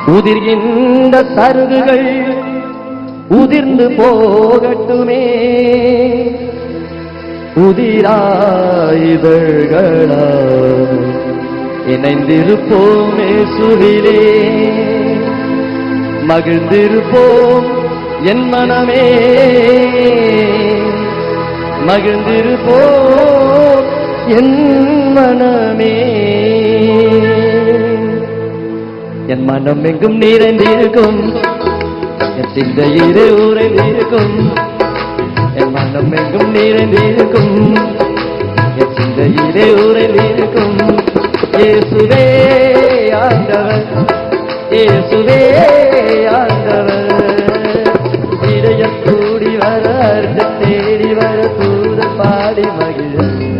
உதிர்கின்ற சருகுகள் உதிர்ந்து போகட்டுமே உதிராயுதழ்களா இணைந்திருப்போமே சுவிலே மகிழ்ந்திருப்போம் என் மனமே மகிழ்ந்திருப்போம் என் மனமே என் மனம் எங்கும் நிறைந்திருக்கும் என் சிந்தையிலே உறைந்திருக்கும் என் மனம் எங்கும் நிறைந்திருக்கும் என் சிந்தையிலே உறைந்திருக்கும் இயேசுவே ஆண்டவர் இயேசுவே ஆண்டவர் இதயம் கூடி வர அர்த்தம் தேடி வர தூர பாடி மகிழ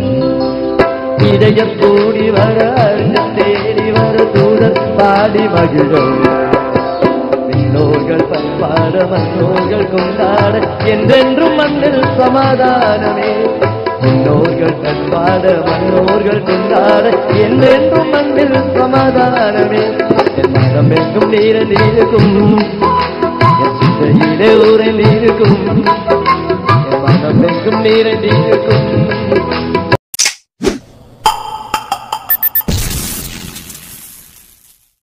இதயம் கூடி வர அர்த்தம் தேடி வர தூர பாடி மகிழும் விண்ணோர்கள் பண்பாட மன்னோர்கள் கொண்டாட என்றென்றும் மண்ணில் சமாதானமே முன்னோர்கள் பண்பாட மன்னோர்கள் கொண்டாட என்றென்றும் மண்ணில் சமாதானமே என் மனம் எங்கும் நீரல் இருக்கும் என் சிந்தையிலே ஊரில் இருக்கும் என் மனம் எங்கும் நீரல் இருக்கும்